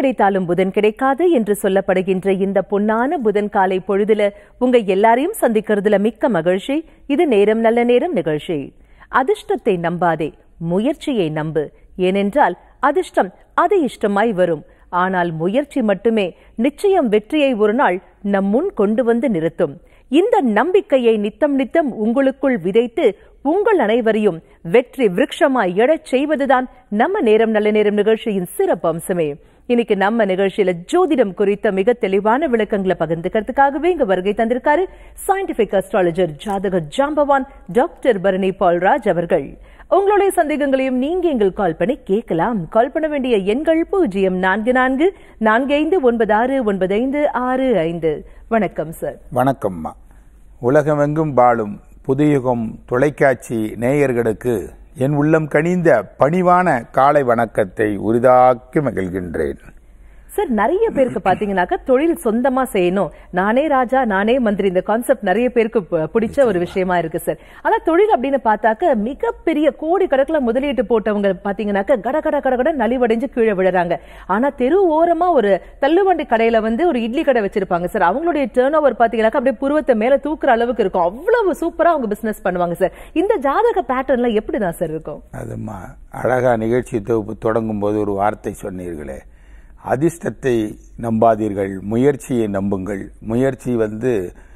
கிடைத்தாலும் புதன் கிடைக்காது என்று சொல்லப்படுகின்ற இந்த பொன்னான புதன் காலை பொழுதுல உங்க எல்லாரையும் சந்திக்கிறதுல மிக்க மகிழ்ச்சி இது நேரம் நல்ல நேரம் நிகழ்ச்சி அதிர்ஷ்டத்தை நம்பாதே முயற்சியை நம்பு ஏனென்றால் அதிர்ஷ்டம் அது இஷ்டமாய் வரும் ஆனால் முயற்சி மட்டுமே நிச்சயம் வெற்றியை ஒரு நாள் நம் முன் கொண்டு வந்து நிறுத்தும் இந்த நம்பிக்கையை நித்தம் நித்தம் உங்களுக்குள் விதைத்து உங்கள் அனைவரையும் வெற்றி விருட்சமாய் எழச் செய்வதுதான் நம்ம நேரம் நல்ல நேரம் நிகழ்ச்சியின் சிறப்பு அம்சமே இன்னைக்கு நம்ம நிகழ்ச்சியில ஜோதிடம் குறித்த மிக தெளிவான விளக்கங்களை பகிர்ந்துக்கிறதுக்காகவே இங்க வருகை தந்திருக்காரு சயின்டிபிக் அஸ்ட்ராலஜர் ஜாதகர் ஜாம்பவான் டாக்டர் பரணி பால்ராஜ் அவர்கள் உங்களுடைய சந்தேகங்களையும் நீங்க எங்கள் கால் பண்ணி கேட்கலாம் கால் பண்ண வேண்டிய எண்கள் பூஜ்ஜியம் நான்கு நான்கு நான்கு ஐந்து ஒன்பது ஆறு ஒன்பது ஐந்து ஆறு ஐந்து வணக்கம் சார் வணக்கம்மா உலகமெங்கும் வாழும் புதுயுகம் தொலைக்காட்சி நேயர்களுக்கு என் உள்ளம் கனிந்த பணிவான காலை வணக்கத்தை உரிதாக்கி மகிழ்கின்றேன் சார் நிறைய பேருக்கு பாத்தீங்கன்னாக்கா தொழில் சொந்தமா செய்யணும் நானே ராஜா நானே மந்திரி இந்த கான்செப்ட் நிறைய பேருக்கு ப- பிடிச்ச ஒரு விஷயமா இருக்கு சார் ஆனா தொழில் அப்படின்னு பார்த்தாக்க மிகப்பெரிய கோடி கணக்குல முதலீட்டு போட்டவங்க பாத்தீங்கன்னாக்க கட கட கட கட நலிவடைஞ்சு கீழே விழுறாங்க ஆனா தெரு ஓரமா ஒரு தள்ளுவண்டி கடையில வந்து ஒரு இட்லி கடை வச்சிருப்பாங்க சார் அவங்களுடைய டேர்ன் ஓவர் பாத்தீங்கன்னாக்கா அப்படியே புருவத்தை மேல தூக்குற அளவுக்கு இருக்கும் அவ்வளவு சூப்பரா அவங்க பிசினஸ் பண்ணுவாங்க சார் இந்த ஜாதக பேட்டர்ன்ல எப்படிதான் சார் இருக்கும் அதுமா அழகா நிகழ்ச்சி தொகுப்பு தொடங்கும் போது ஒரு வார்த்தை சொன்னீர்களே அதிர்ஷ்டத்தை நம்பாதீர்கள் முயற்சியை நம்புங்கள் முயற்சி வந்து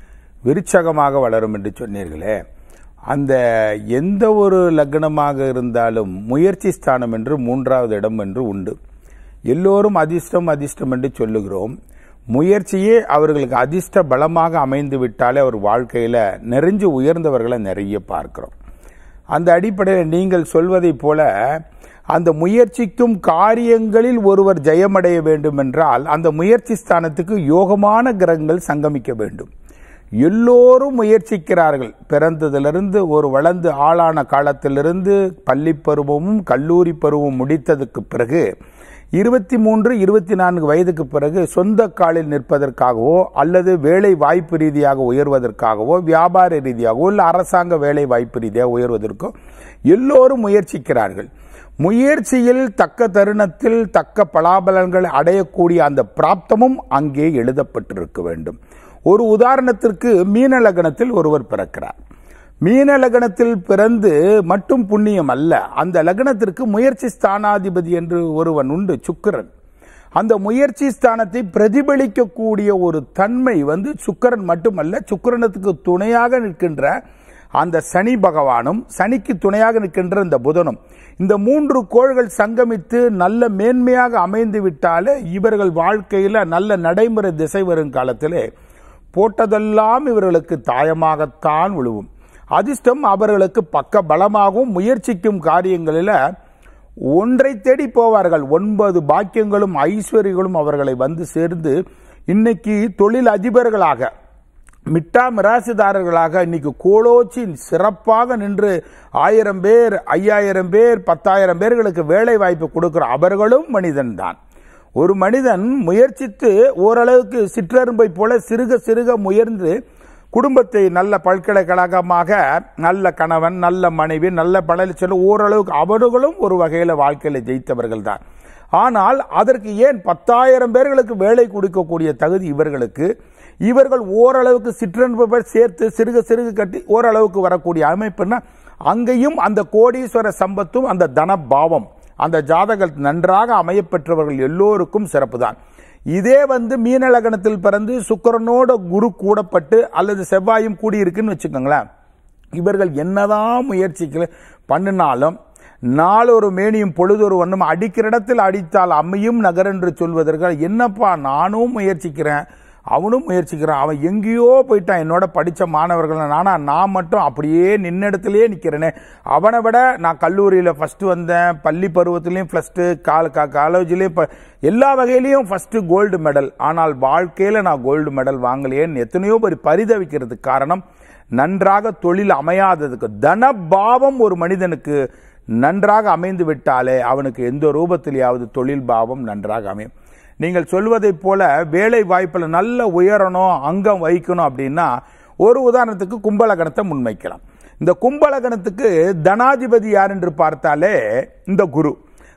விருட்சகமாக வளரும் என்று சொன்னீர்களே அந்த எந்த ஒரு லக்னமாக இருந்தாலும் முயற்சி ஸ்தானம் என்று மூன்றாவது இடம் என்று உண்டு எல்லோரும் அதிர்ஷ்டம் அதிர்ஷ்டம் என்று சொல்லுகிறோம் முயற்சியே அவர்களுக்கு அதிர்ஷ்ட பலமாக அமைந்து விட்டாலே அவர் வாழ்க்கையில நிறைஞ்சு உயர்ந்தவர்களை நிறைய பார்க்கிறோம் அந்த அடிப்படையில் நீங்கள் சொல்வதைப் போல அந்த முயற்சிக்கும் காரியங்களில் ஒருவர் ஜெயமடைய வேண்டும் என்றால் அந்த முயற்சி ஸ்தானத்துக்கு யோகமான கிரகங்கள் சங்கமிக்க வேண்டும் எல்லோரும் முயற்சிக்கிறார்கள் பிறந்ததிலிருந்து ஒரு வளர்ந்து ஆளான காலத்திலிருந்து பள்ளி பருவமும் கல்லூரி பருவம் முடித்ததுக்கு பிறகு இருபத்தி மூன்று இருபத்தி நான்கு வயதுக்கு பிறகு சொந்த காலில் நிற்பதற்காகவோ அல்லது வேலை வாய்ப்பு ரீதியாக உயர்வதற்காகவோ வியாபார ரீதியாகவோ இல்லை அரசாங்க வேலை வாய்ப்பு ரீதியாக உயர்வதற்கோ எல்லோரும் முயற்சிக்கிறார்கள் முயற்சியில் தக்க தருணத்தில் தக்க பலாபலன்களை அடையக்கூடிய அந்த பிராப்தமும் அங்கே எழுதப்பட்டிருக்க வேண்டும் ஒரு உதாரணத்திற்கு மீன லக்னத்தில் ஒருவர் பிறக்கிறார் மீன லக்னத்தில் பிறந்து மட்டும் புண்ணியம் அல்ல அந்த லக்னத்திற்கு முயற்சி ஸ்தானாதிபதி என்று ஒருவன் உண்டு சுக்கிரன் அந்த முயற்சி ஸ்தானத்தை பிரதிபலிக்கக்கூடிய ஒரு தன்மை வந்து சுக்கிரன் மட்டுமல்ல சுக்கிரனத்துக்கு துணையாக நிற்கின்ற அந்த சனி பகவானும் சனிக்கு துணையாக நிற்கின்ற இந்த புதனும் இந்த மூன்று கோள்கள் சங்கமித்து நல்ல மேன்மையாக அமைந்து விட்டாலே இவர்கள் வாழ்க்கையில நல்ல நடைமுறை திசை வரும் காலத்திலே போட்டதெல்லாம் இவர்களுக்கு தாயமாகத்தான் விழுவும் அதிர்ஷ்டம் அவர்களுக்கு பக்க பலமாகவும் முயற்சிக்கும் காரியங்களில் ஒன்றை தேடி போவார்கள் ஒன்பது பாக்கியங்களும் ஐஸ்வர்யங்களும் அவர்களை வந்து சேர்ந்து இன்னைக்கு தொழில் அதிபர்களாக மிட்டா மிராசுதாரர்களாக இன்னைக்கு கோலோச்சி சிறப்பாக நின்று ஆயிரம் பேர் ஐயாயிரம் பேர் பத்தாயிரம் பேர்களுக்கு வேலை வாய்ப்பு கொடுக்கிற அவர்களும் மனிதன்தான் ஒரு மனிதன் முயற்சித்து ஓரளவுக்கு சிற்றரும்பை போல சிறுக சிறுக முயர்ந்து குடும்பத்தை நல்ல பல்கலைக்கழகமாக நல்ல கணவன் நல்ல மனைவி நல்ல பழனி செல்ல ஓரளவுக்கு அவர்களும் ஒரு வகையில் வாழ்க்கையில் ஜெயித்தவர்கள் தான் ஆனால் அதற்கு ஏன் பத்தாயிரம் பேர்களுக்கு வேலை கொடுக்கக்கூடிய தகுதி இவர்களுக்கு இவர்கள் ஓரளவுக்கு சிற்றன்பை சேர்த்து சிறுக சிறுக கட்டி ஓரளவுக்கு வரக்கூடிய அமைப்புன்னா அங்கேயும் அந்த கோடீஸ்வர சம்பத்தும் அந்த தனபாவம் அந்த ஜாதகல் நன்றாக அமையப்பெற்றவர்கள் எல்லோருக்கும் சிறப்புதான் இதே வந்து மீனலகணத்தில் பிறந்து சுக்கிரனோட குரு கூடப்பட்டு அல்லது செவ்வாயும் கூடியிருக்குன்னு வச்சுக்கோங்களேன் இவர்கள் என்னதான் முயற்சிக்கல பண்ணினாலும் நாளொரு மேனியும் பொழுதொரு வண்ணம் அடிக்கிற இடத்தில் அடித்தால் அம்மையும் நகர் என்று சொல்வதற்கு என்னப்பா நானும் முயற்சிக்கிறேன் அவனும் முயற்சிக்கிறான் அவன் எங்கேயோ போயிட்டான் என்னோட படித்த மாணவர்கள் நானா நான் மட்டும் அப்படியே நின்னிடத்திலேயே நிற்கிறேனே அவனை விட நான் கல்லூரியில் ஃபர்ஸ்ட் வந்தேன் பள்ளி பருவத்திலையும் ஃபர்ஸ்ட் கால் காலேஜ்லேயும் இப்போ எல்லா வகையிலையும் ஃபர்ஸ்ட் கோல்டு மெடல் ஆனால் வாழ்க்கையில் நான் கோல்டு மெடல் வாங்கலையேன்னு எத்தனையோ பேர் பரிதவிக்கிறதுக்கு காரணம் நன்றாக தொழில் அமையாததுக்கு தனபாவம் ஒரு மனிதனுக்கு நன்றாக அமைந்து விட்டாலே அவனுக்கு எந்த ரூபத்திலேயாவது தொழில் பாவம் நன்றாக அமையும் நீங்கள் சொல்வதைப் போல வேலை வாய்ப்பில் நல்ல உயரணும் அங்கம் வைக்கணும் அப்படின்னா ஒரு உதாரணத்துக்கு கும்பலகணத்தை முன்வைக்கலாம் இந்த கும்பலகணத்துக்கு தனாதிபதி யார் என்று பார்த்தாலே இந்த குரு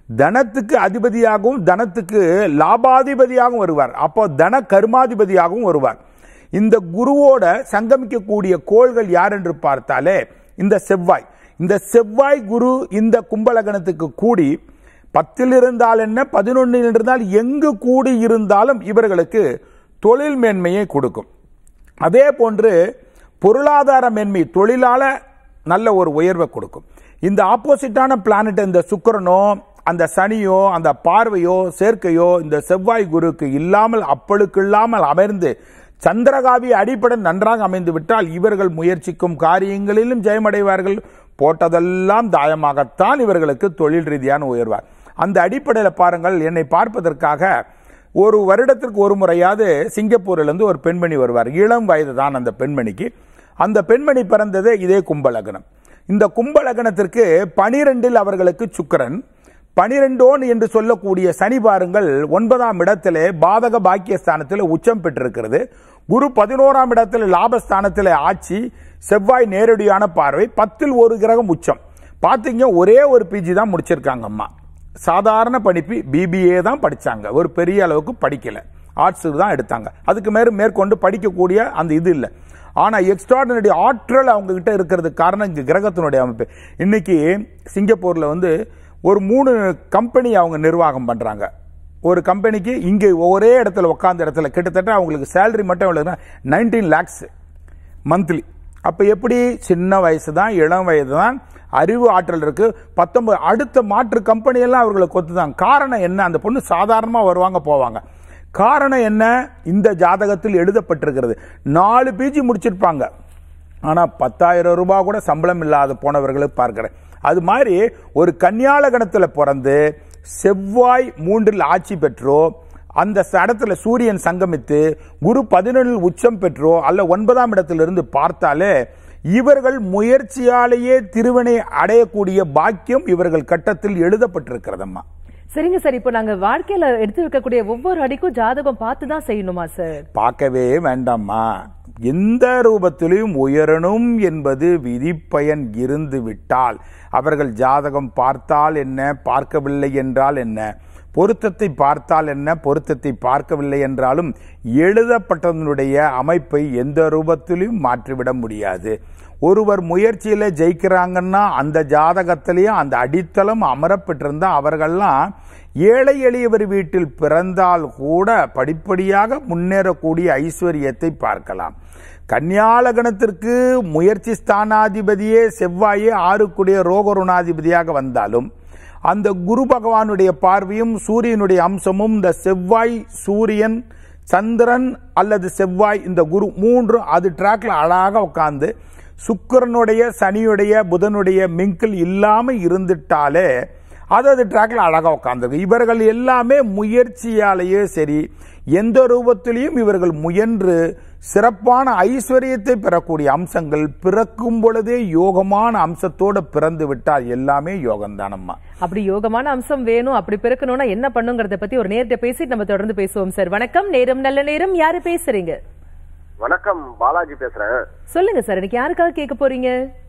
தனத்துக்கு அதிபதியாகவும் தனத்துக்கு லாபாதிபதியாகவும் வருவார் அப்போ தன கர்மாதிபதியாகவும் வருவார் இந்த குருவோட சங்கமிக்கக்கூடிய கோள்கள் யார் என்று பார்த்தாலே இந்த செவ்வாய் இந்த செவ்வாய் குரு இந்த கும்பலகணத்துக்கு கூடி பத்தில் இருந்தால் என்ன பதினொன்னில் இருந்தால் எங்கு கூடி இருந்தாலும் இவர்களுக்கு தொழில் மேன்மையை கொடுக்கும் அதே போன்று பொருளாதார மேன்மை தொழிலால நல்ல ஒரு உயர்வை கொடுக்கும் இந்த ஆப்போசிட்டான பிளானட் இந்த சுக்கிரனோ அந்த சனியோ அந்த பார்வையோ சேர்க்கையோ இந்த செவ்வாய் குருக்கு இல்லாமல் அப்பளுக்கு இல்லாமல் அமர்ந்து சந்திரகாவி அடிப்படை நன்றாக அமைந்து விட்டால் இவர்கள் முயற்சிக்கும் காரியங்களிலும் ஜெயமடைவார்கள் போட்டதெல்லாம் தாயமாகத்தான் இவர்களுக்கு தொழில் ரீதியான உயர்வார் அந்த அடிப்படையில் பாருங்கள் என்னை பார்ப்பதற்காக ஒரு வருடத்திற்கு ஒரு முறையாவது சிங்கப்பூரிலிருந்து ஒரு பெண்மணி வருவார் இளம் வயது தான் அந்த பெண்மணிக்கு அந்த பெண்மணி பிறந்தது இதே கும்பலகனம் இந்த கும்பலகனத்திற்கு பனிரெண்டில் அவர்களுக்கு சுக்கிரன் பனிரெண்டோன் என்று சொல்லக்கூடிய சனி பாருங்கள் ஒன்பதாம் இடத்திலே பாதக பாக்கியஸ்தானத்தில் உச்சம் பெற்றிருக்கிறது குரு பதினோராம் இடத்தில் லாபஸ்தானத்தில் ஆட்சி செவ்வாய் நேரடியான பார்வை பத்தில் ஒரு கிரகம் உச்சம் பார்த்தீங்க ஒரே ஒரு பிஜி தான் முடிச்சிருக்காங்க அம்மா சாதாரண படிப்பு பிபிஏ தான் படிச்சாங்க ஒரு பெரிய அளவுக்கு படிக்கல ஆர்ட்ஸ் தான் எடுத்தாங்க அதுக்கு மேல மேற்கொண்டு படிக்கக்கூடிய அந்த இது இல்லை ஆனா எக்ஸ்ட்ராடினரி ஆற்றல் அவங்க கிட்ட இருக்கிறது காரணம் இங்க கிரகத்தினுடைய அமைப்பு இன்னைக்கு சிங்கப்பூர்ல வந்து ஒரு மூணு கம்பெனி அவங்க நிர்வாகம் பண்றாங்க ஒரு கம்பெனிக்கு இங்கே ஒரே இடத்துல உட்காந்த இடத்துல கிட்டத்தட்ட அவங்களுக்கு சேலரி மட்டும் எவ்வளவு நைன்டீன் லேக்ஸ் மந்த்லி அப்ப எப்படி சின்ன வயசு தான் இளம் வயது தான் அறிவு ஆற்றல் இருக்கு பத்தொன்பது அடுத்த மாற்று கம்பெனி எல்லாம் அவர்களுக்கு ஒத்துதான் காரணம் என்ன அந்த பொண்ணு சாதாரணமா வருவாங்க போவாங்க காரணம் என்ன இந்த ஜாதகத்தில் எழுதப்பட்டிருக்கிறது நாலு பிஜி முடிச்சிருப்பாங்க ஆனா பத்தாயிரம் ரூபாய் கூட சம்பளம் இல்லாத போனவர்களை பார்க்கிறேன் அது மாதிரி ஒரு கன்னியாலகணத்துல பிறந்து செவ்வாய் மூன்றில் ஆட்சி பெற்றோ அந்த இடத்துல சூரியன் சங்கமித்து குரு பதினொன்றில் உச்சம் பெற்றோ அல்ல ஒன்பதாம் இடத்திலிருந்து பார்த்தாலே இவர்கள் முயற்சியாலேயே திருவனை அடையக்கூடிய பாக்கியம் இவர்கள் கட்டத்தில் எழுதப்பட்டிருக்கிறதம்மா சரிங்க சார் இப்போ நாங்க வாழ்க்கையில எடுத்து வைக்கக்கூடிய ஒவ்வொரு அடிக்கும் ஜாதகம் பார்த்து தான் செய்யணுமா சார் பார்க்கவே வேண்டாம்மா எந்த ரூபத்திலும் உயரணும் என்பது விதிப்பயன் இருந்து விட்டால் அவர்கள் ஜாதகம் பார்த்தால் என்ன பார்க்கவில்லை என்றால் என்ன பொருத்தத்தை பார்த்தால் என்ன பொருத்தத்தை பார்க்கவில்லை என்றாலும் எழுதப்பட்டதனுடைய அமைப்பை எந்த ரூபத்திலும் மாற்றிவிட முடியாது ஒருவர் முயற்சியில ஜெயிக்கிறாங்கன்னா அந்த ஜாதகத்திலேயே அந்த அடித்தளம் அமரப்பட்டிருந்தா அவர்கள்லாம் ஏழை எளியவர் வீட்டில் பிறந்தால் கூட படிப்படியாக முன்னேறக்கூடிய ஐஸ்வர்யத்தை பார்க்கலாம் கன்னியாலகணத்திற்கு முயற்சி ஸ்தானாதிபதியே செவ்வாயே ஆறுக்குடைய ரோகருணாதிபதியாக வந்தாலும் அந்த குரு பகவானுடைய பார்வையும் சூரியனுடைய அம்சமும் இந்த செவ்வாய் சூரியன் சந்திரன் அல்லது செவ்வாய் இந்த குரு மூன்று அது டிராக்ல அழகாக உட்கார்ந்து சுக்கிரனுடைய சனியுடைய புதனுடைய மிங்கில் இல்லாம இருந்துட்டாலே அது அது டிராக்ல அழகா உட்கார்ந்துருக்கு இவர்கள் எல்லாமே முயற்சியாலேயே சரி எந்த ரூபத்திலையும் இவர்கள் முயன்று சிறப்பான ஐஸ்வர்யத்தை பெறக்கூடிய அம்சங்கள் பிறக்கும் பொழுதே யோகமான அம்சத்தோட பிறந்து விட்டால் எல்லாமே யோகம்தானம்மா அப்படி யோகமான அம்சம் வேணும் அப்படி பிறக்கணும்னா என்ன பண்ணுங்கிறத பத்தி ஒரு நேரத்தை பேசிட்டு நம்ம தொடர்ந்து பேசுவோம் சார் வணக்கம் நேரம் நல்ல நேரம் யாரு பேசுறீங்க வணக்கம் பாலாஜி பேசுறேன் சொல்லுங்க சார் இன்னைக்கு யாருக்காக கேட்க போறீங்க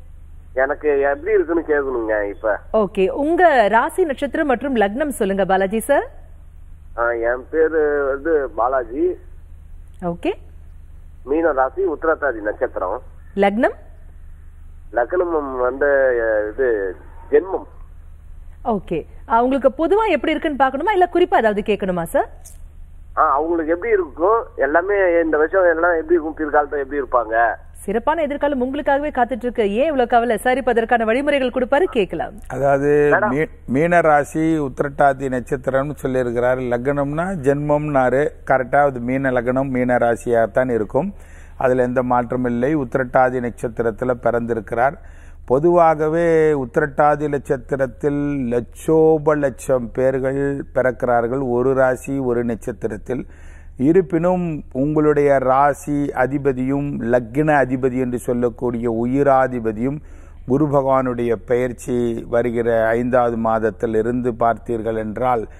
எனக்கு எப்படி இருக்குன்னு கேட்கணுங்க இப்ப ஓகே உங்க ராசி நட்சத்திரம் மற்றும் லக்னம் சொல்லுங்க பாலாஜி சார் ஆ, என் பேரு வந்து பாலாஜி ஓகே மீன ராசி உத்திரட்டாதி நட்சத்திரம் லக்னம் லக்னம் வந்து அஹ், இது ஜென்மம் ஓகே உங்களுக்கு பொதுவா எப்படி இருக்குன்னு பார்க்கணுமா இல்ல குறிப்பா ஏதாவது கேட்கணுமா சார் ஆ அவங்களுக்கு எப்படி இருக்கும் எல்லாமே இந்த விஷயம் எல்லாம் எப்படி இருக்கும் பிற்காலத்துல எப்படி இருப்பாங்க சிறப்பான எதிர்காலம் உங்களுக்காகவே காத்துட்டு இருக்கு ஏன் இவ்வளவு கவலை சார் இப்ப அதற்கான வழிமுறைகள் கொடுப்பாரு கேட்கலாம் அதாவது மீ- மீன ராசி உத்திரட்டாதி நட்சத்திரம்னு சொல்லியிருக்கிறார் லக்னம்னா ஜென்மம்னாரு கரெக்டாக அது மீன லக்னம் மீன ராசியாக தான் இருக்கும் அதில் எந்த மாற்றமும் இல்லை உத்திரட்டாதி நட்சத்திரத்தில் பிறந்திருக்கிறார் பொதுவாகவே உத்திரட்டாதி நட்சத்திரத்தில் லட்சோப லட்சம் பேர்கள் பிறக்கிறார்கள் ஒரு ராசி ஒரு நட்சத்திரத்தில் இருப்பினும் உங்களுடைய ராசி அதிபதியும் லக்ன அதிபதி என்று சொல்லக்கூடிய உயிராதிபதியும் குரு பகவானுடைய பெயர்ச்சி வருகிற ஐந்தாவது மாதத்தில் இருந்து பார்த்தீர்கள் என்றால்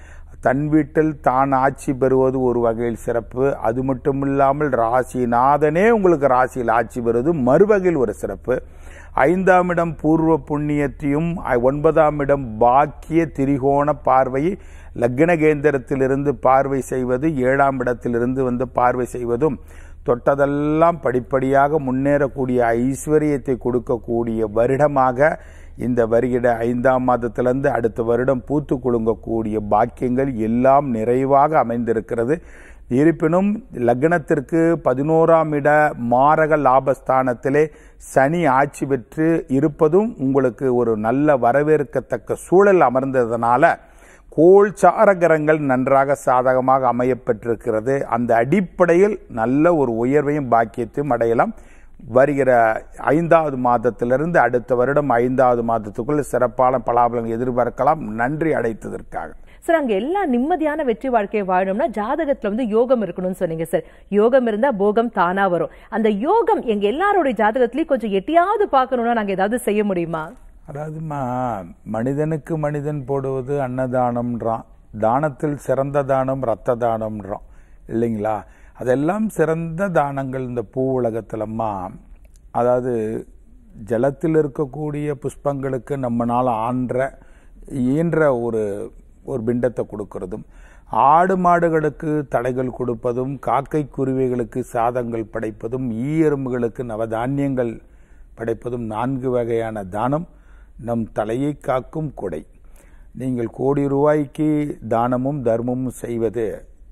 தன் வீட்டில் தான் ஆட்சி பெறுவது ஒரு வகையில் சிறப்பு அது மட்டும் இல்லாமல் ராசிநாதனே உங்களுக்கு ராசியில் ஆட்சி பெறுவது மறுவகையில் ஒரு சிறப்பு ஐந்தாம் இடம் பூர்வ புண்ணியத்தையும் ஐ- ஒன்பதாம் இடம் பாக்கிய திரிகோண பார்வையை லக்னகேந்திரத்திலிருந்து பார்வை செய்வது ஏழாம் இடத்திலிருந்து வந்து பார்வை செய்வதும் தொட்டதெல்லாம் படிப்படியாக முன்னேறக்கூடிய ஐஸ்வர்யத்தை கொடுக்கக்கூடிய வருடமாக இந்த வருகிற ஐந்தாம் மாதத்திலிருந்து அடுத்த வருடம் பூத்து குலுங்கக்கூடிய பாக்கியங்கள் எல்லாம் நிறைவாக அமைந்திருக்கிறது இருப்பினும் லக்னத்திற்கு பதினோராம் இட மாரக லாபஸ்தானத்திலே சனி ஆட்சி பெற்று இருப்பதும் உங்களுக்கு ஒரு நல்ல வரவேற்கத்தக்க சூழல் அமர்ந்ததனால கோள் சாரகரங்கள் நன்றாக சாதகமாக அமையப்பட்டிருக்கிறது அந்த அடிப்படையில் நல்ல ஒரு உயர்வையும் பாக்கியத்தையும் அடையலாம் வருகிற ஐந்தாவது மாதத்திலிருந்து அடுத்த வருடம் ஐந்தாவது மாதத்துக்குள் சிறப்பான பலாபலன் எதிர்பார்க்கலாம் நன்றி அடைத்ததற்காக சார் அங்க எல்லாம் நிம்மதியான வெற்றி வாழ்க்கையை வாழணும்னா ஜாதகத்துல வந்து யோகம் இருக்கணும்னு சொன்னீங்க சார் யோகம் இருந்தா போகம் தானா வரும் அந்த யோகம் எங்க எல்லாருடைய ஜாதகத்திலயும் கொஞ்சம் எட்டியாவது பார்க்கணும்னா நாங்க ஏதாவது செய்ய முடியுமா அதாவதுமா மனிதனுக்கு மனிதன் போடுவது அன்னதானம்ன்றான் தானத்தில் சிறந்த தானம் ரத்த தானம்ன்றான் இல்லைங்களா அதெல்லாம் சிறந்த தானங்கள் இந்த பூ உலகத்திலம்மா அதாவது ஜலத்தில் இருக்கக்கூடிய புஷ்பங்களுக்கு நம்மனால ஆன்ற ஈன்ற ஒரு ஒரு பிண்டத்தை கொடுக்கறதும் ஆடு மாடுகளுக்கு தடைகள் கொடுப்பதும் காக்கை குருவிகளுக்கு சாதங்கள் படைப்பதும் ஈ எறும்புகளுக்கு நவதானியங்கள் படைப்பதும் நான்கு வகையான தானம் நம் தலையை காக்கும் கொடை நீங்கள் கோடி ரூபாய்க்கு தானமும் தர்மமும் செய்வது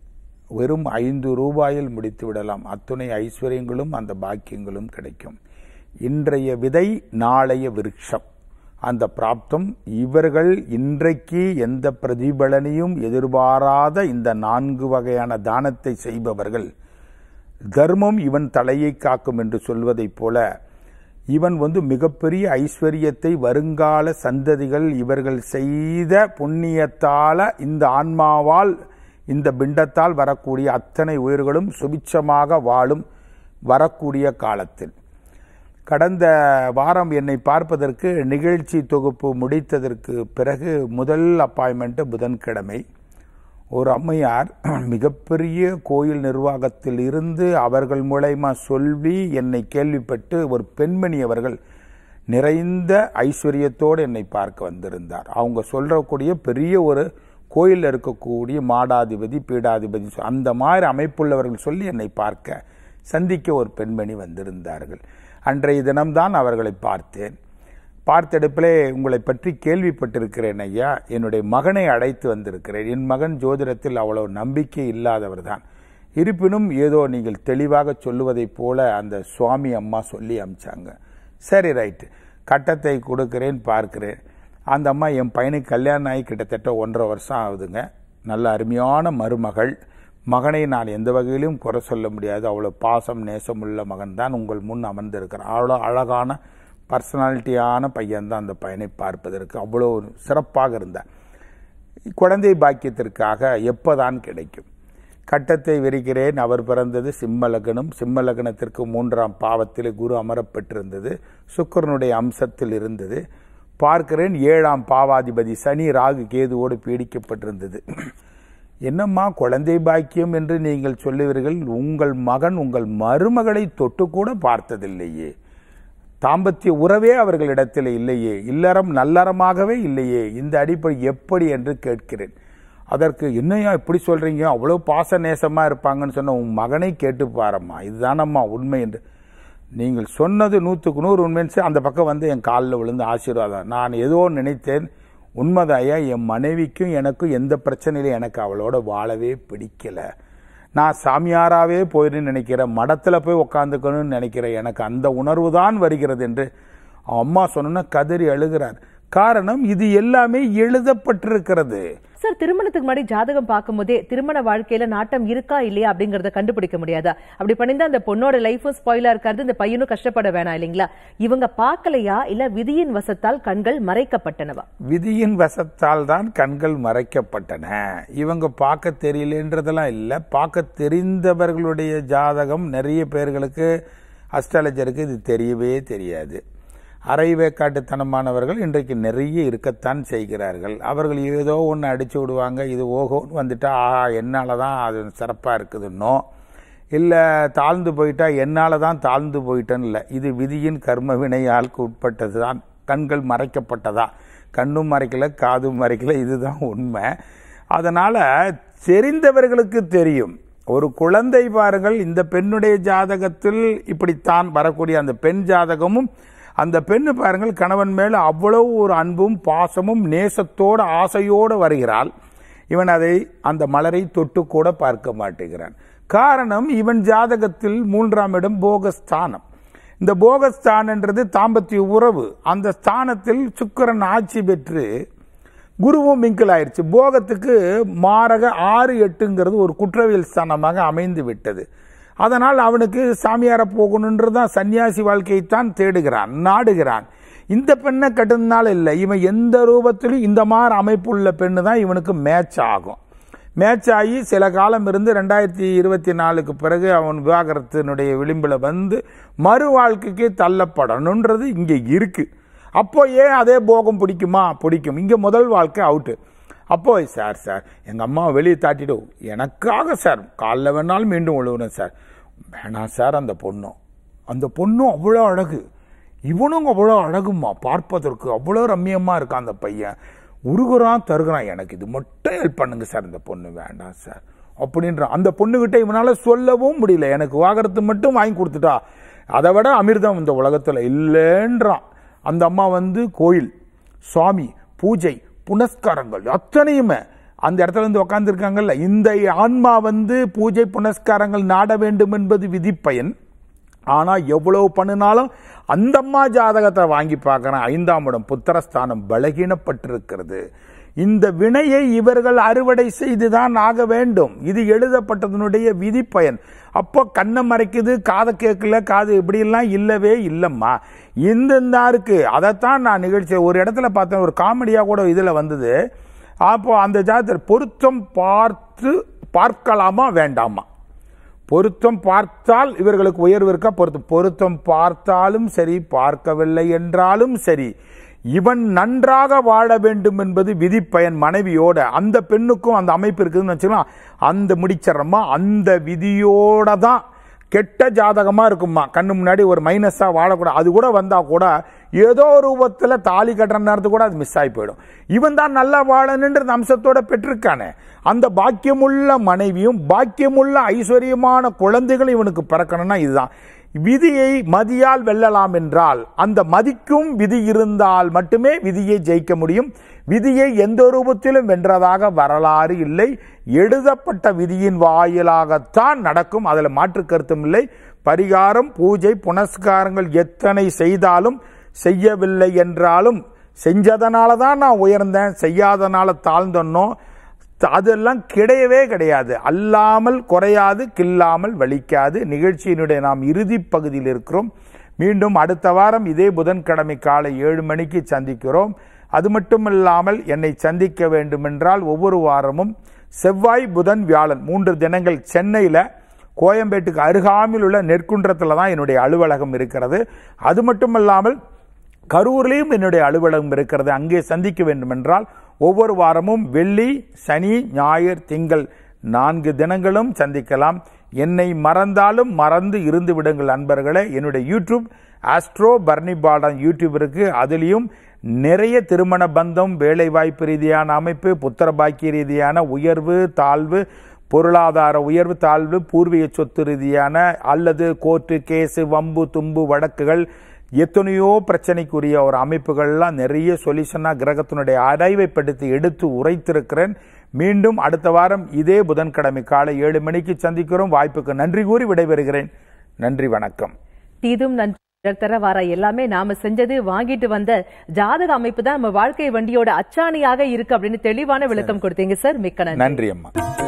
வெறும் ஐந்து ரூபாயில் முடித்து விடலாம் அத்துணை ஐஸ்வர்யங்களும் அந்த பாக்கியங்களும் கிடைக்கும் இன்றைய விதை நாளைய விருட்சம் அந்த பிராப்தம் இவர்கள் இன்றைக்கு எந்த பிரதிபலனையும் எதிர்பாராத இந்த நான்கு வகையான தானத்தை செய்பவர்கள் தர்மம் இவன் தலையை காக்கும் என்று சொல்வதைப் போல இவன் வந்து மிகப்பெரிய ஐஸ்வர்யத்தை வருங்கால சந்ததிகள் இவர்கள் செய்த புண்ணியத்தால இந்த ஆன்மாவால் இந்த பிண்டத்தால் வரக்கூடிய அத்தனை உயிர்களும் சுபிட்சமாக வாழும் வரக்கூடிய காலத்தில் கடந்த வாரம் என்னை பார்ப்பதற்கு நிகழ்ச்சி தொகுப்பு முடித்ததற்கு பிறகு முதல் அப்பாயின்மெண்ட் புதன்கிழமை ஒரு அம்மையார் மிகப்பெரிய கோயில் நிர்வாகத்தில் இருந்து அவர்கள் மூலயமா சொல்லி என்னை கேள்விப்பட்டு ஒரு பெண்மணி அவர்கள் நிறைந்த ஐஸ்வர்யத்தோடு என்னை பார்க்க வந்திருந்தார் அவங்க சொல்றக்கூடிய பெரிய ஒரு கோயிலில் இருக்கக்கூடிய மாடாதிபதி பீடாதிபதி அந்த மாதிரி அமைப்புள்ளவர்கள் சொல்லி என்னை பார்க்க சந்திக்க ஒரு பெண்மணி வந்திருந்தார்கள் அன்றைய தினம்தான் அவர்களை பார்த்தேன் பார்த்தெடுப்பிலே உங்களை பற்றி கேள்விப்பட்டிருக்கிறேன் ஐயா என்னுடைய மகனை அழைத்து வந்திருக்கிறேன் என் மகன் ஜோதிடத்தில் அவ்வளவு நம்பிக்கை இல்லாதவர் தான் இருப்பினும் ஏதோ நீங்கள் தெளிவாக சொல்லுவதைப் போல அந்த சுவாமி அம்மா சொல்லி அமிச்சாங்க சரி ரைட்டு கட்டத்தை கொடுக்கிறேன் பார்க்கிறேன் அந்த அம்மா என் பையனுக்கு கல்யாணம் ஆகி கிட்டத்தட்ட ஒன்றரை வருஷம் ஆகுதுங்க நல்ல அருமையான மருமகள் மகனை நான் எந்த வகையிலும் குறை சொல்ல முடியாது அவ்வளோ பாசம் நேசம் உள்ள மகன் தான் உங்கள் முன் அமர்ந்திருக்கிறான் அவ்வளோ அழகான பர்சனாலிட்டியான பையன் தான் அந்த பையனை பார்ப்பதற்கு அவ்வளோ சிறப்பாக இருந்தார் குழந்தை பாக்கியத்திற்காக எப்போதான் கிடைக்கும் கட்டத்தை விரிக்கிறேன் அவர் பிறந்தது சிம்ம லக்னம் சிம்ம லக்னத்திற்கு மூன்றாம் பாவத்தில் குரு அமரப்பட்டிருந்தது சுக்கரனுடைய அம்சத்தில் இருந்தது பார்க்கிறேன் ஏழாம் பாவாதிபதி சனி ராகு கேதுவோடு பீடிக்கப்பட்டிருந்தது என்னம்மா குழந்தை பாக்கியம் என்று நீங்கள் சொல்லுவீர்கள் உங்கள் மகன் உங்கள் மருமகளை தொட்டு கூட பார்த்ததில்லையே தாம்பத்திய உறவே அவர்களிடத்தில் இல்லையே இல்லறம் நல்லறமாகவே இல்லையே இந்த அடிப்படை எப்படி என்று கேட்கிறேன் அதற்கு என்னையா இப்படி சொல்றீங்க அவ்வளோ பாச நேசமா இருப்பாங்கன்னு சொன்ன உன் மகனை கேட்டு பாரம்மா இதுதானம்மா உண்மை என்று நீங்கள் சொன்னது நூற்றுக்கு நூறு உண்மைன்னு அந்த பக்கம் வந்து என் காலில் விழுந்து ஆசீர்வாதம் நான் ஏதோ நினைத்தேன் உண்மைதாயா என் மனைவிக்கும் எனக்கும் எந்த பிரச்சனையிலும் எனக்கு அவளோட வாழவே பிடிக்கல நான் சாமியாராவே போயிருந்து நினைக்கிறேன் மடத்தில் போய் உட்காந்துக்கணும்னு நினைக்கிறேன் எனக்கு அந்த உணர்வு தான் வருகிறது என்று அம்மா சொன்னா கதறி அழுகிறார் காரணம் இது எல்லாமே எழுதப்பட்டிருக்கிறது சார் திருமணத்துக்கு முன்னாடி ஜாதகம் பார்க்கும்போதே திருமண வாழ்க்கையில நாட்டம் இருக்கா இல்லையா அப்படிங்கறத கண்டுபிடிக்க முடியாதா அப்படி பண்ணிருந்தா அந்த பொண்ணோட லைஃபும் ஸ்பாயிலா இருக்காது இந்த பையனும் கஷ்டப்பட வேணாம் இல்லைங்களா இவங்க பார்க்கலையா இல்ல விதியின் வசத்தால் கண்கள் மறைக்கப்பட்டனவா விதியின் வசத்தால் தான் கண்கள் மறைக்கப்பட்டன இவங்க பார்க்க தெரியலன்றதெல்லாம் இல்லை பார்க்க தெரிந்தவர்களுடைய ஜாதகம் நிறைய பேர்களுக்கு அஸ்ட்ராலஜருக்கு இது தெரியவே தெரியாது அரைவேக்காட்டுத்தனமானவர்கள் இன்றைக்கு நிறைய இருக்கத்தான் செய்கிறார்கள் அவர்கள் ஏதோ ஒன்று அடிச்சு விடுவாங்க இது ஓஹோன்னு வந்துட்டா ஆஹா என்னால் தான் அது சிறப்பாக இருக்குதுன்னோ இல்லை தாழ்ந்து போயிட்டா என்னால் தான் தாழ்ந்து போயிட்டேன்னு இல்லை இது விதியின் கர்ம வினையால் உட்பட்டது தான் கண்கள் மறைக்கப்பட்டதா கண்ணும் மறைக்கல காதும் மறைக்கல இதுதான் உண்மை அதனால் தெரிந்தவர்களுக்கு தெரியும் ஒரு குழந்தை பாருங்கள் இந்த பெண்ணுடைய ஜாதகத்தில் இப்படித்தான் வரக்கூடிய அந்த பெண் ஜாதகமும் அந்த பெண்ணு பாருங்கள் கணவன் மேல அவ்வளவு ஒரு அன்பும் பாசமும் நேசத்தோடு ஆசையோடு வருகிறாள் இவன் அதை அந்த மலரை தொட்டு கூட பார்க்க மாட்டேங்கிறான் காரணம் இவன் ஜாதகத்தில் மூன்றாம் இடம் போகஸ்தானம் இந்த போகஸ்தானன்றது தாம்பத்திய உறவு அந்த ஸ்தானத்தில் சுக்கிரன் ஆட்சி பெற்று குருவும் மிங்கிள் ஆயிடுச்சு போகத்துக்கு மாரக ஆறு எட்டுங்கிறது ஒரு குற்றவியல் ஸ்தானமாக அமைந்து விட்டது அதனால் அவனுக்கு சாமியார போகணுன்றது தான் சன்னியாசி வாழ்க்கையைத்தான் தேடுகிறான் நாடுகிறான் இந்த பெண்ணை கட்டுனால இல்லை இவன் எந்த ரூபத்திலும் இந்த மாதிரி அமைப்புள்ள பெண்ணு தான் இவனுக்கு மேட்ச் ஆகும் மேட்ச் ஆகி சில காலம் இருந்து ரெண்டாயிரத்தி இருபத்தி நாலுக்கு பிறகு அவன் விவாகரத்தினுடைய விளிம்பில் வந்து மறு வாழ்க்கைக்கு தள்ளப்படணுன்றது இங்கே இருக்கு அப்போ ஏன் அதே போகம் பிடிக்குமா பிடிக்கும் இங்கே முதல் வாழ்க்கை அவுட்டு அப்போ சார் சார் எங்கள் அம்மா வெளியே தாட்டிட்டு எனக்காக சார் காலைல வேணாலும் மீண்டும் விழுவுறேன் சார் வேணாம் சார் அந்த பொண்ணும் அந்த பொண்ணும் அவ்வளோ அழகு இவனும் அவ்வளோ அழகுமா பார்ப்பதற்கு அவ்வளோ ரம்மியமாக இருக்கான் அந்த பையன் உருகுறான் தருகிறான் எனக்கு இது மட்டும் ஹெல்ப் பண்ணுங்க சார் இந்த பொண்ணு வேண்டாம் சார் அப்படின்றான் அந்த பொண்ணுகிட்ட இவனால சொல்லவும் முடியல எனக்கு வாகரத்து மட்டும் வாங்கி கொடுத்துட்டா அதை விட அமிர்தம் இந்த உலகத்தில் இல்லைன்றான் அந்த அம்மா வந்து கோயில் சுவாமி பூஜை புனஸ்காரங்கள் அத்தனையுமே அந்த இடத்துல இருந்து உட்காந்துருக்காங்கல்ல இந்த ஆன்மா வந்து பூஜை புனஸ்காரங்கள் நாட வேண்டும் என்பது விதிப்பயன் ஆனா எவ்வளவு பண்ணினாலும் அந்த அம்மா ஜாதகத்தை வாங்கி பார்க்கறேன் ஐந்தாம் இடம் புத்திரஸ்தானம் பலகீனப்பட்டிருக்கிறது இந்த வினையை இவர்கள் அறுவடை செய்துதான் ஆக வேண்டும் இது எழுதப்பட்டதனுடைய விதிப்பயன் அப்போ கண்ணை மறைக்குது காதை கேட்கல காது இப்படியெல்லாம் இல்லவே இல்லம்மா இந்த இருக்கு அதைத்தான் நான் நிகழ்ச்சி ஒரு இடத்துல பார்த்தேன் ஒரு காமெடியா கூட இதுல வந்தது அப்போ அந்த ஜாதகத்தில் பொருத்தம் பார்த்து பார்க்கலாமா வேண்டாமா பொருத்தம் பார்த்தால் இவர்களுக்கு உயர்வு இருக்கா பொருத்தம் பொருத்தம் பார்த்தாலும் சரி பார்க்கவில்லை என்றாலும் சரி இவன் நன்றாக வாழ வேண்டும் என்பது விதிப்பயன் மனைவியோட அந்த பெண்ணுக்கும் அந்த அமைப்பு இருக்குதுன்னு வச்சுக்கலாம் அந்த முடிச்சிடறமா அந்த விதியோட தான் கெட்ட ஜாதகமா இருக்குமா கண்ணு முன்னாடி ஒரு மைனஸா வாழக்கூடாது அது கூட வந்தா கூட ஏதோ ஒரு ரூபத்துல தாலி கட்டுற நேரத்துக்கு கூட அது மிஸ் ஆகி போயிடும் இவன் தான் நல்லா வாழணுன்ற அம்சத்தோட பெற்றிருக்கானே அந்த பாக்கியமுள்ள மனைவியும் பாக்கியமுள்ள ஐஸ்வர்யமான குழந்தைகளும் இவனுக்கு பிறக்கணும்னா இதுதான் விதியை மதியால் வெல்லலாம் என்றால் அந்த மதிக்கும் விதி இருந்தால் மட்டுமே விதியை ஜெயிக்க முடியும் விதியை எந்த ரூபத்திலும் வென்றதாக வரலாறு இல்லை எழுதப்பட்ட விதியின் வாயிலாகத்தான் நடக்கும் அதில் மாற்று கருத்தும் இல்லை பரிகாரம் பூஜை புனஸ்காரங்கள் எத்தனை செய்தாலும் செய்யவில்லை என்றாலும் செஞ்சதனால தான் நான் உயர்ந்தேன் செய்யாதனால தாழ்ந்தனோ அதெல்லாம் கிடையவே கிடையாது அல்லாமல் குறையாது கில்லாமல் வலிக்காது நிகழ்ச்சியினுடைய நாம் இறுதி பகுதியில் இருக்கிறோம் மீண்டும் அடுத்த வாரம் இதே புதன்கிழமை காலை ஏழு மணிக்கு சந்திக்கிறோம் அது மட்டுமில்லாமல் என்னை சந்திக்க வேண்டுமென்றால் ஒவ்வொரு வாரமும் செவ்வாய் புதன் வியாழன் மூன்று தினங்கள் சென்னையில் கோயம்பேட்டுக்கு அருகாமையில் உள்ள நெற்குன்றத்தில் தான் என்னுடைய அலுவலகம் இருக்கிறது அது மட்டுமல்லாமல் கரூர்லேயும் என்னுடைய அலுவலகம் இருக்கிறது அங்கே சந்திக்க வேண்டுமென்றால் ஒவ்வொரு வாரமும் வெள்ளி சனி ஞாயிறு திங்கள் நான்கு தினங்களும் சந்திக்கலாம் என்னை மறந்தாலும் மறந்து இருந்து விடுங்கள் நண்பர்களே என்னுடைய யூடியூப் ஆஸ்ட்ரோ பர்னி பாடன் யூடியூப் இருக்கு அதுலேயும் நிறைய திருமண பந்தம் வேலை வாய்ப்பு ரீதியான அமைப்பு புத்திர பாக்கிய ரீதியான உயர்வு தாழ்வு பொருளாதார உயர்வு தாழ்வு பூர்வீக சொத்து ரீதியான அல்லது கோர்ட்டு கேஸு வம்பு தும்பு வழக்குகள் எத்தனையோ பிரச்சனைக்குரிய ஒரு அமைப்புகள்லாம் நிறைய சொல்யூஷனாக கிரகத்தினுடைய ஆராய்வைப்படுத்தி எடுத்து உரைத்திருக்கிறேன் மீண்டும் அடுத்த வாரம் இதே புதன்கிழமை காலை ஏழு மணிக்கு சந்திக்கிறோம் வாய்ப்புக்கு நன்றி கூறி விடைபெறுகிறேன் நன்றி வணக்கம் தீதும் நன்றி தர வார எல்லாமே நாம செஞ்சது வாங்கிட்டு வந்த ஜாதக அமைப்பு தான் நம்ம வாழ்க்கை வண்டியோட அச்சாணியாக இருக்கு அப்படின்னு தெளிவான விளக்கம் கொடுத்தீங்க சார் மிக்க நன்றி நன்றி அம்மா